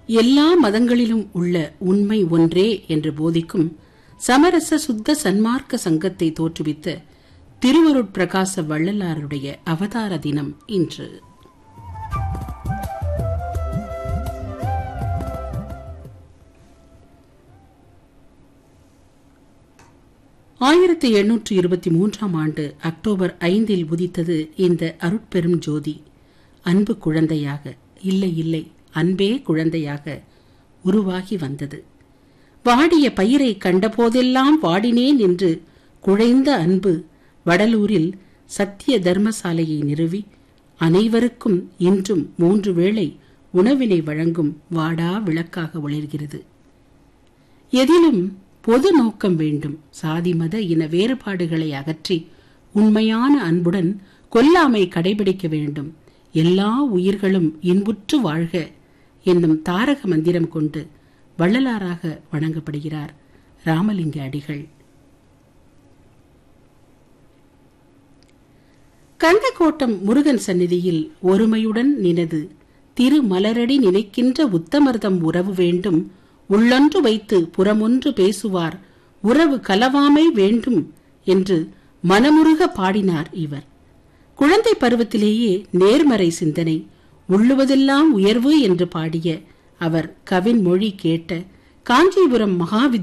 எல்லா மதங்களிலும் உள்ள உண்மை ஒன்றே என்று போதிக்கும் சமரச சுத்த சன்மார்க்க சங்கத்தை தோற்றுவித்த திருவருட்பிரகாச வள்ளலாருடைய அவதார தினம் இன்று ஆயிரத்தி எண்ணூற்று இருபத்தி மூன்றாம் ஆண்டு அக்டோபர் ஐந்தில் உதித்தது இந்த அருட்பெரும் ஜோதி அன்பு குழந்தையாக இல்லை இல்லை அன்பே குழந்தையாக உருவாகி வந்தது வாடிய பயிரை கண்டபோதெல்லாம் வாடினேன் என்று குழைந்த அன்பு வடலூரில் சத்திய தர்மசாலையை நிறுவி அனைவருக்கும் இன்றும் மூன்று வேளை உணவினை வழங்கும் வாடா விளக்காக ஒளிர்கிறது எதிலும் பொது நோக்கம் வேண்டும் சாதி மத இன வேறுபாடுகளை அகற்றி உண்மையான அன்புடன் கொல்லாமை கடைபிடிக்க வேண்டும் எல்லா உயிர்களும் இன்புற்று வாழ்க என்னும் தாரக மந்திரம் கொண்டு வள்ளலாராக வணங்கப்படுகிறார் ராமலிங்க அடிகள் கந்தக்கோட்டம் முருகன் சந்நிதியில் ஒருமையுடன் நினது திரு மலரடி நினைக்கின்ற உத்தமர்தம் உறவு வேண்டும் உள்ளொன்று வைத்து புறமொன்று பேசுவார் உறவு கலவாமை வேண்டும் என்று மனமுருக பாடினார் இவர் குழந்தை பருவத்திலேயே நேர்மறை சிந்தனை உள்ளுவதெல்லாம் உயர்வு என்று பாடிய அவர் கவின் மொழி கேட்ட காஞ்சிபுரம் மகாவித்